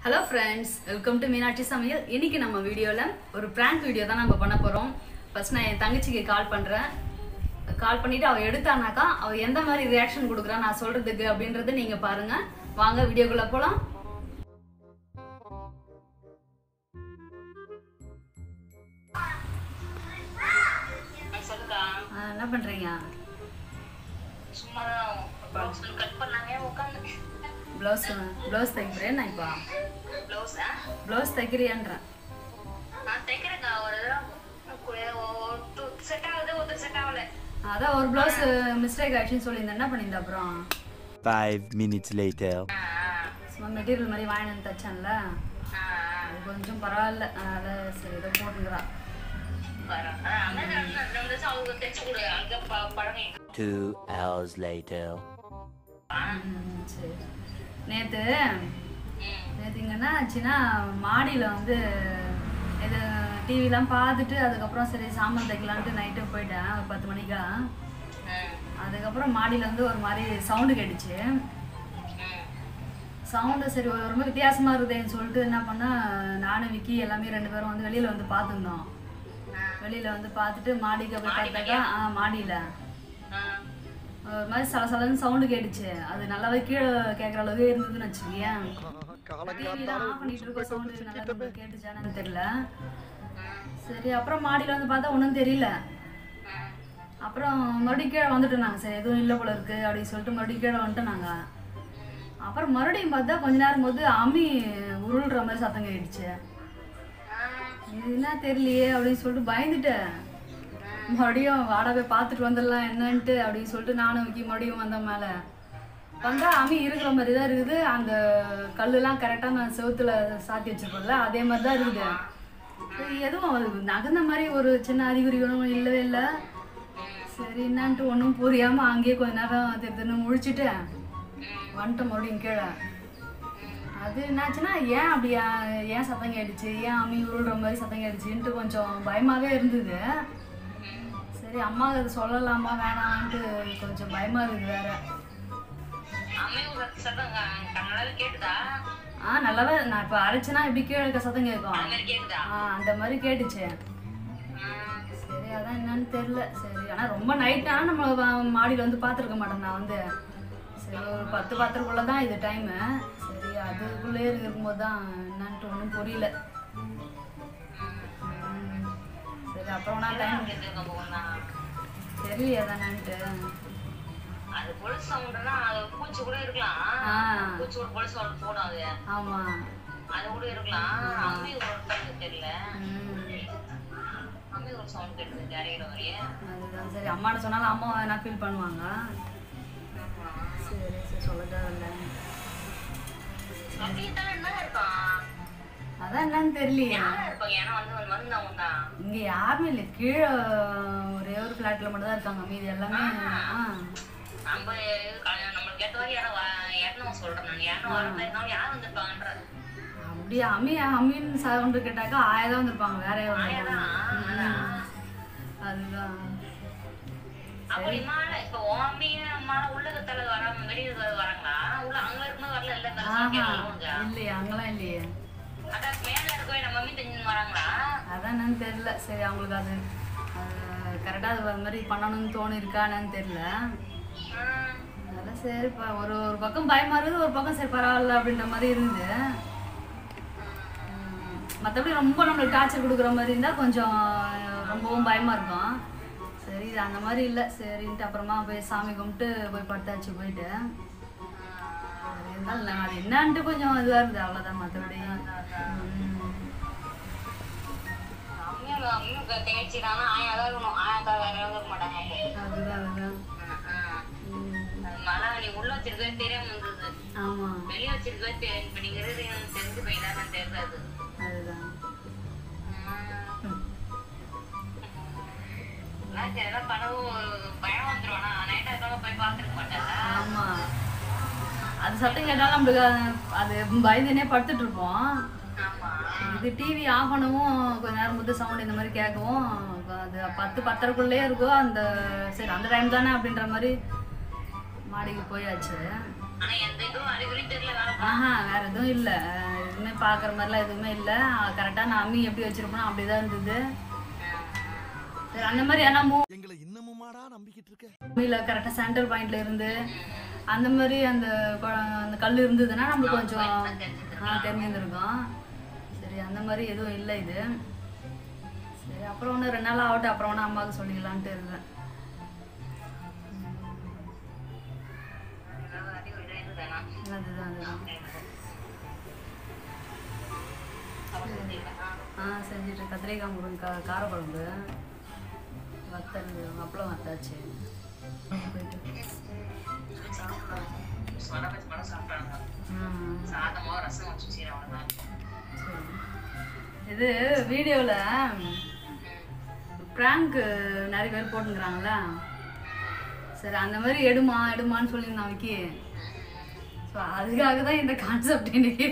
Hello friends welcome to Meenakshi சமையல் இன்னைக்கு நம்ம வீடியோவில் ஒரு ப்ராங்க் வீடியோ தான் நம்ம பண்ண போகிறோம் ஃபர்ஸ்ட் நான் என் தங்கச்சிக்கு கால் பண்ணுறேன் கால் பண்ணிவிட்டு அவள் எடுத்தானாக்கா அவள் எந்த மாதிரி ரியாக்ஷன் கொடுக்குறா நான் சொல்கிறதுக்கு அப்படின்றத நீங்கள் பாருங்கள் வாங்க வீடியோக்குள்ளே போகலாம் சொல்லுக்கா என்ன பண்ணுறீங்க சும்மாதான் ப்ளவுஸ் கட் பண்ணாங்க உட்காந்து ப்ளவுஸ் ப்ளவுஸ் தைக்கிறேன் நான் இப்போ ப்ளவுஸ் ப்ளவுஸ் தைக்கிறியான்றேன் நான் தைக்கிறேக்கா ஒரு செட் ஆகுது ஒரு செட் ஆகல அதான் ஒரு ப்ளவுஸ் மிஸ்டேக் ஆயிடுச்சுன்னு சொல்லியிருந்தேன் என்ன பண்ணியிருந்தேன் அப்புறம் Five minutes later. சும்மா மெட்டீரியல் மாதிரி வாங்கிட்டு வந்து தச்சேன்ல அது கொஞ்சம் பரவாயில்ல அதனால சரி ஏதோ போட்டுக்கிறா அவங்க தைச்சு கொடு அங்க ப- பழகி Two hours later. ம், சரி நேற்று ம் நேற்று இங்கன்னா ஆச்சுன்னா மாடியில் வந்து இது டிவிலாம் பார்த்துட்டு அதுக்கப்புறம் சரி சாமான் தைக்கலான்ட்டு நைட்டு போயிட்டேன் ஒரு பத்து மணிக்கெலாம் ம் அதுக்கப்புறம் மாடியில் வந்து ஒரு மாதிரி சவுண்டு கேட்டுச்சு ம் சவுண்டு சரி ஒரு ரொம்ப வித்தியாசமாக இருக்குதுன்னு சொல்லிட்டு என்ன பண்ணேன் நானும் விக்கி எல்லாமே ரெண்டு பேரும் வந்து வெளியில் வந்து பார்த்துருந்தோம் வெளியில் வந்து பார்த்துட்டு மாடிக்கு போய் பார்த்தாக்கா ஆ மாடியில் ஆ ஒரு மாதிரி சலசலன்னு சவுண்டு கேட்டுச்சு அது நல்லாவே கீழே கேட்குற அளவுக்கு இருந்ததுன்னு வச்சுக்கேன் டிவிலாம் ஆஃப் பண்ணிட்டு இருக்க சவுண்டு நல்லா இருந்து கேட்டுச்சானு தெரியல சரி அப்புறம் மாடியில் வந்து பார்த்தா ஒன்றும் தெரியல அப்புறம் மறுபடியும் கீழே வந்துட்டோம் நாங்கள் சரி எதுவும் இல்லை போல இருக்கு அப்படின்னு சொல்லிட்டு மறுபடியும் கீழே வந்துட்டோம் நாங்கள் அப்புறம் மறுபடியும் பார்த்தா கொஞ்ச நேரம் போது அம்மி உருள்ற மாதிரி சத்தம் கேட்டுச்சு இது என்ன தெரியலையே அப்படின்னு சொல்லிட்டு பயந்துட்டேன் மறுபடியும் வாடா போய் பார்த்துட்டு வந்துடலாம் என்னன்ட்டு அப்படின்னு சொல்லிட்டு நானும் விக்கி மறுபடியும் வந்தேன் மேலே வந்தா அம்மி இருக்கிற மாதிரி தான் இருக்குது அந்த கல்லுலாம் கரெக்டாக நான் செவுத்துல சாத்தி வச்சிருப்போம்ல அதே மாதிரி தான் இருக்குது சரி, எதுவும் அது நகர்ந்த மாதிரி ஒரு சின்ன அறிகுறிகளும் இல்லவே இல்லை சரி என்னான்ட்டு ஒன்றும் புரியாமல் அங்கேயே கொஞ்ச நேரம் திரு திருன்னு முழிச்சிட்டு வந்துட்டேன் மறுபடியும் கீழே அது என்னாச்சுன்னா ஏன் அப்படி ஏன் ஏன் சத்தம் கேட்டுச்சு ஏன் அம்மி உருள்ற மாதிரி சத்தம் கேட்டுச்சுன்ட்டு கொஞ்சம் பயமாகவே இருந்தது சரி அம்மா அது சொல்லலாமா வேணாமான்ட்டு கொஞ்சம் பயமா இருக்குது வேற அம்மே ஒரு சத்தம் கண்ணால கேட்டுதா ஆ நல்லாவே நான் இப்போ அரைச்சனா எப்படி கீழே இருக்க சத்தம் கேட்கும் அந்த மாதிரி கேக்குதா ஆ அந்த மாதிரி கேட்டுச்சு ம். சரி அதான் என்னன்னு தெரில சரி ஆனால் ரொம்ப நைட்டானா நம்ம வ- மாடியில் வந்து பார்த்துருக்க மாட்டேன் நான் வந்து சரி ஒரு பத்து பத்தரைக்குள்ளே தான் இது டைமு சரி அதுக்குள்ளே இருக்கும்போது தான் என்னன்ட்டு ஒன்றும் புரியல ம். சரி அப்புறம் நான் டைம் இது நம்ம ஒண்ணா. தெரியலையே தானேன்ட்டு அது பொலிஸ் சவுண்டுனா அது பூச்சி கூட இருக்கலாம் ஆ பூச்சி கூட பொலிஸ் சவுண்ட் போடும் அது ஆமாம் அது கூட இருக்கலாம் அம்மி ஒரு சவுண்ட் தெரியல ம் அம்மி ஒரு சவுண்ட் கேட்டது அரைகிற வரையே அதுதான் சரி அம்மாட்ட சொன்னாலும் அம்மா என்ன ஃபீல் பண்ணுவாங்க சரி சரி சொல்ல தேவையில்ல அப்படியே தான் என்ன இருக்கான் அதான் என்னன்னு தெரியலையே யாரா இருப்பாங்க ஏன்னா வந்து வந்து வந்தவங்க தான் இங்க யாருமே இல்லை கீழே ஒரே ஒரு ஃப்ளாட்ல மட்டும் தான் இருக்காங்க மீதி எல்லாமே ஆ நம்ம க- நம்மளுக்கு கேட்ட வரை யாரும் இறந்தவங்க சொல்றேன் நான் யாரும் வரணும் யார் வந்திருப்பாங்கன்ற அப்படியே அம்மி அம்மின்னு சவுண்டு கேட்டாக்கா ஆயிரம் வந்திருப்பாங்க வேற யாரும் வந்திருப்பாங்க. ம். அதுதான் அப்படி மேல இப்ப உன் அம்மி அம்மா உள்ளகத்தால வராம வெளியே வராங்களா உள்ள அங்க இருக்கும்போது வரல இல்ல இந்த ஆஹா கேட்கலாம் இல்லையே அங்கெல்லாம் இல்லையே அதான் மேல இருக்கவே நம்ம மம்மி தெரிஞ்சு வராங்களா அதான் என்னன்னு தெரியல சரி அவங்களுக்கு அது கரெக்டாக அது அது மாதிரி பண்ணணும்னு தோணு இருக்கா என்னன்னு தெரியல ம். அதெல்லாம் சரிப்பா ஒரு ஒரு பக்கம் பயமா இருக்குது ஒரு பக்கம் சரி பரவாயில்ல அப்படின்ற மாதிரி இருந்து மற்றபடி ரொம்ப நம்மளுக்கு டார்ச்சர் கொடுக்குற மாதிரி இருந்தால் கொஞ்சம் ரொம்பவும் பயமா இருக்கும் சரி இது அந்த மாதிரி இல்லை சரின்ட்டு அப்புறமா போய் சாமி கும்பிட்டு போய் படுத்தாச்சு போயிட்டு சரி, இருந்தாலும் நான் அது என்னான்ட்டு கொஞ்சம் இதுவாக இருக்குது அவ்வளோதான் மற்றபடி அம்மியும் அம்மியும் தேய்ச்சிடானா ஆயாதான் இருக்கணும் ஆயாக்கா வேற யாரும் இருக்க மாட்டாங்க அப்போ. அதுதான் அதுதான் ம், ம். ம். அது மழை நீ உள்ள வச்சிருக்கவே தெரியாம இருந்தது ஆமாம் வெளியே வச்சிருக்கவே தெரியும் இப்ப நீங்க இருக்கிறது எனக்கு தெரிஞ்சு போயிதான் தெரியாது அதுதான் ம். எல்லாம் கனவு பயம் வந்துரும் ஆனா நைட் ஆக்காம போய் பார்த்துருக்க மாட்டேன் ஆமா அது சத்தம் கேட்டாலும் நம்மளுக்கு அது- அது பயந்துனே படுத்துட்டு இருப்போம் ஆமா இது டிவி ஆஃப் பண்ணவும் கொஞ்ச நேரம் போது சவுண்ட் இந்த மாதிரி கேட்கவும் அது பத்து பத்தரைக்குள்ளே இருக்கும் அந்த சரி அந்த டைம் தானே அப்படின்ற மாதிரி மாடிக்கு போயாச்சு ஆனா எந்த இதுவும் அறிகுறியும் தெரியல வேற ஆஹா வேற எதுவும் இல்லை எதுவுமே எதுவுமே பார்க்குற மாதிரிலாம் எதுவுமே இல்லை கரெக்டாக நான் அம்மி எப்படி வச்சிருப்பேனோ அப்படி தான் இருந்தது சரி அந்த மாதிரி ஆனால் மூ எங்களை இன்னமுமாடா நம்பிக்கிட்டு இருக்க மூவியில் கரெக்டாக சென்டர் பாயிண்ட்ல இருந்து அந்த மாதிரி அந்த கொ- அந்த கல் இருந்ததுன்னா நம்மளுக்கு கொஞ்சம் ஆ தெரிஞ்சிருந்துருக்கும் சரி அந்த மாதிரி எதுவும் இல்லை இது சரி அப்புறம் ஒன்று ரெண்டு நாள் ஆகட்டும் அப்புறம் ஒன்று அம்மாவுக்கு சொல்லிக்கலான்ட்டு இருந்தேன் அதுதான் அதுதான் ஆ செஞ்சுட்டு கத்திரிக்காய் முருங்கக்காய் காரக்குழம்பு வத்தல் அப்பளம் வத்தாச்சு போயிட்டு ம் சாதமோ ரசம் வச்சு சரி அவ்வளவுதான் சரி. இது வீடியோவில் ப்ராங்க் நிறைய பேர் போட்டுங்கிறாங்கள சரி அந்த மாதிரி எடுமா எடுமான்னு சொல்லியிருந்தான் விக்கி ஸோ அதுக்காக தான் இந்த கான்செப்ட் இன்னைக்கு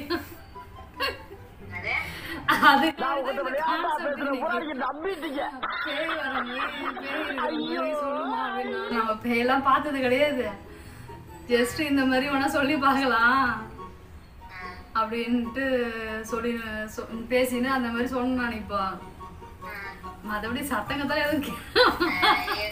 அதுக்காக தான் இந்த concept இன்னைக்கு. பேய் வர மாதிரி, பேய் இருக்கிற மாதிரி சொல்லுமா அப்படின்னா. நம்ம பேயெல்லாம் பார்த்தது கிடையாது ஜஸ்ட் இந்த மாதிரி வேணா சொல்லி பார்க்கலாம் அப்படின்ட்டு சொல்லி சொ- பேசின்னு அந்த மாதிரி சொன்னேன் நான் இப்போ மற்றபடி சத்தங்கத்தால எதுவும் கே-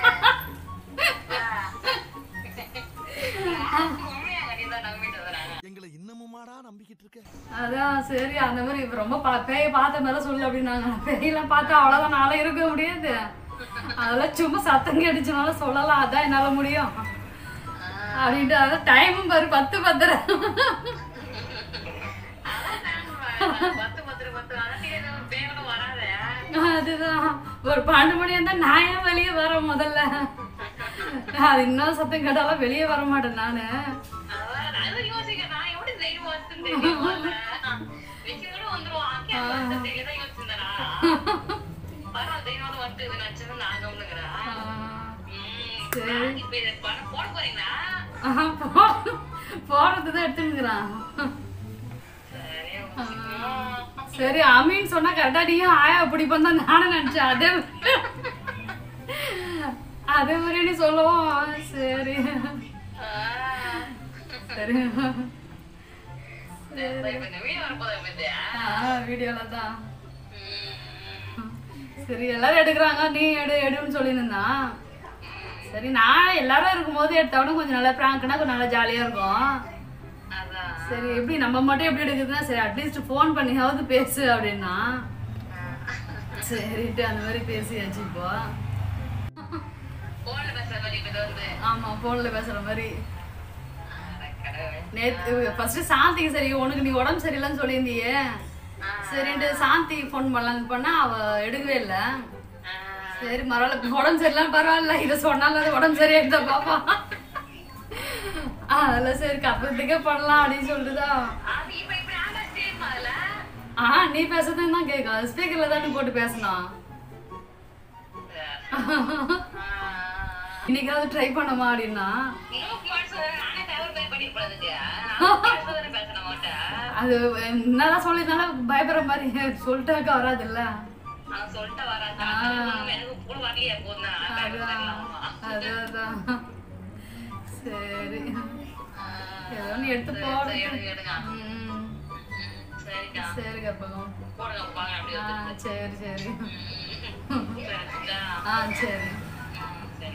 எங்களை இன்னமுமாடா நம்பிக்கிட்டு இருக்க அதான் சரி அந்த மாதிரி இப்ப ரொம்ப பா- பேயை பார்த்த மேல சொல்லு அப்படின்னாங்க பேயெல்லாம் பார்த்தா அவ்வளோதான் நாளை இருக்க முடியாது அதெல்லாம் சும்மா சத்தம் கேட்டுச்சுனால சொல்லலாம் அதான் என்னால முடியும் அப்படின்ட்டு அதான் டைமும் பாரு பத்து பத்தரை பத்து பத்து பத்து அதட்டி எதுவும் பேங்களும் வராதே அதுதான் ஒரு பன்னெண்டு மணி இருந்தா நான் ஏன் வெளியே வர முதல்ல அது இன்னும் சத்தம் கேட்டாலும் வெளியே வர மாட்டேன் நானு அதான் நான் எதுவும் யோசிக்கிறேன். நான் எப்படி தைரியம் வச்சுன்னு தெரியுமா? விக்கி கூட வந்துருவான். ஆக்கி அது வந்து தைரியம் தான் யோசிச்சிருந்தேனா? பரவாயில்ல, தைரியம் வந்து வந்துட்டு நினைச்சது நான் கம்முனுக்கிறேன். ஆஹ் ம், சரி. நான் இப்ப இதை பணம் போட போறீங்களா? ஆஹ் போ- போறது தான் எடுத்துக்கிறான் சரி, ம். சரி அமீன் சொன்னா கரெக்டா நீயும் ஆயா பிடிப்போம் தான் நானும் நினைச்சேன் அதே மாதிரி அதே மாதிரி நீ சொல்லுவோம் சரி ஆ. சரி சரி, இப்ப இந்த வீடியோ வரப்போதா இப்ப இது? வீடியோல தான் ம். சரி எல்லாரும் எடுக்கிறாங்க நீ எடு எடுன்னு சொல்லியிருந்தான் சரி நான் எல்லாரும் இருக்கும்போது எடுத்தவனும் கொஞ்சம் நல்லா ப்ராங்க்னா கொஞ்சம் நல்லா ஜாலியா இருக்கும் அதான். சரி எப்படி நம்ம மட்டும் எப்படி எடுக்குதுன்னா சரி அட்லீஸ்ட் ஃபோன் பண்ணியாவது பேசு அப்படின்னா சரிட்டு அந்த மாதிரி பேசியாச்சு இப்போ போன்ல பேசுற மாதிரி இப்ப இது வந்து. ஆமா ஃபோன்ல பேசுற மாதிரி அட கடவுளே. நேத்து ஃபர்ஸ்ட் சாந்திக்கு சரி உனக்கு நீ உடம்பு சரியில்லைன்னு சொல்லியிருந்தியே சரின்ட்டு சாந்தி ஃபோன் பண்ணலான்னு பண்ணா அவ எடுக்கவே இல்லை ஆ. சரி மறுநாள் உடம்பு சரியில்லைன்னு பரவாயில்ல இதை சொன்னாலும் அது உடம்பு சரியாயிடுதா பாப்பா அதெல்லாம் சரி கப்பத்துக்கே பண்ணலாம் அப்படின்னு சொல்லிட்டுதான் அது இப்ப இப்படி ஆண்டா தெரியுமா அதுல? ஆ நீ பேசுறதுன்னு தான் கேட்கும் ஸ்பீக்கர்ல தானே போட்டு பேசணும் ஆ. இன்னைக்காவது ட்ரை பண்ணமா அப்படின்னா இன்னும் போன்ஸ் வேற நானே தவறு போய் பண்ணிருப்பேன் அதுக்கு. நான் பேசுறதுதானே பேசணும் அவன்கிட்ட. அது என்னதான் சொல்லியிருந்தாலும் பயப்படுற மாதிரி சொல்லிட்டாக்கா வராது இல்ல அவன் சொல்லிட்டு வரான். தான் எனக்கு கூட வரலையே போதும் தான். நான் அதான் பேசுறேன். அதான் அதான். சரி ஆ. ஏதோ நீ எடுத்து சரி, போடு சரி, எடுங்க, எடுங்க. ம், ம், சரிக்கா. சரி கற்பகம் போடுங்க, வாங்க, அப்படியே ஆ வந்து. சரி சரி ம், சரிக்கா. ஆ சரி ம், சரி.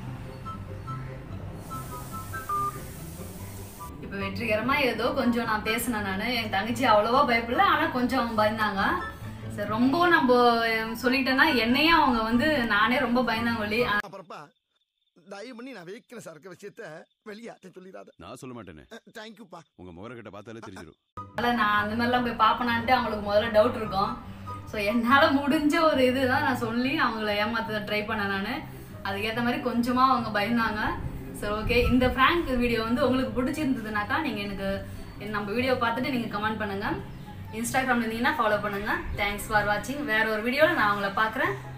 இப்போ வெற்றிகரமா ஏதோ கொஞ்சம் நான் பேசினேன் நான் என் தங்கச்சி அவ்வளோவா பயப்படல ஆனா கொஞ்சம் பயந்தாங்க சரி ரொம்பவும் நம்ம சொல்லிட்டேன்னா என்னையும் அவங்க வந்து நானே ரொம்ப பயந்தாங்க ஒளி அப்புறப்பா தயவு பண்ணி நான் வைக்கிற சரக்கு விஷயத்த வெளியாட்ட சொல்லிடாத நான் சொல்ல மாட்டேனே தேங்க்யூப்பா உங்க முகரக்கிட்ட பார்த்தாலே தெரிஞ்சிடும் அதனால நான் அந்த மாதிரிலாம் போய் பார்ப்பனான்ட்டு அவங்களுக்கு முதல்ல டவுட் இருக்கும் ஸோ என்னால் முடிஞ்ச ஒரு இதுதான் நான் சொல்லி அவங்கள ஏமாத்த ட்ரை பண்ணேன் நான் அதுக்கேற்ற மாதிரி கொஞ்சமாக அவங்க பயந்தாங்க சரி ஓகே இந்த ஃப்ராங்க் வீடியோ வந்து உங்களுக்கு பிடிச்சிருந்ததுனாக்கா நீங்கள் எனக்கு நம்ம வீடியோ பார்த்துட்டு நீங்கள் கமெண்ட் பண்ணுங்கள் இன்ஸ்டாகிராமில் இருந்தீங்கன்னா ஃபாலோ பண்ணுங்கள் தேங்க்ஸ் ஃபார் வாட்சிங் வேற ஒரு வீடியோவில் நான் உங்களை பார்க்குறேன்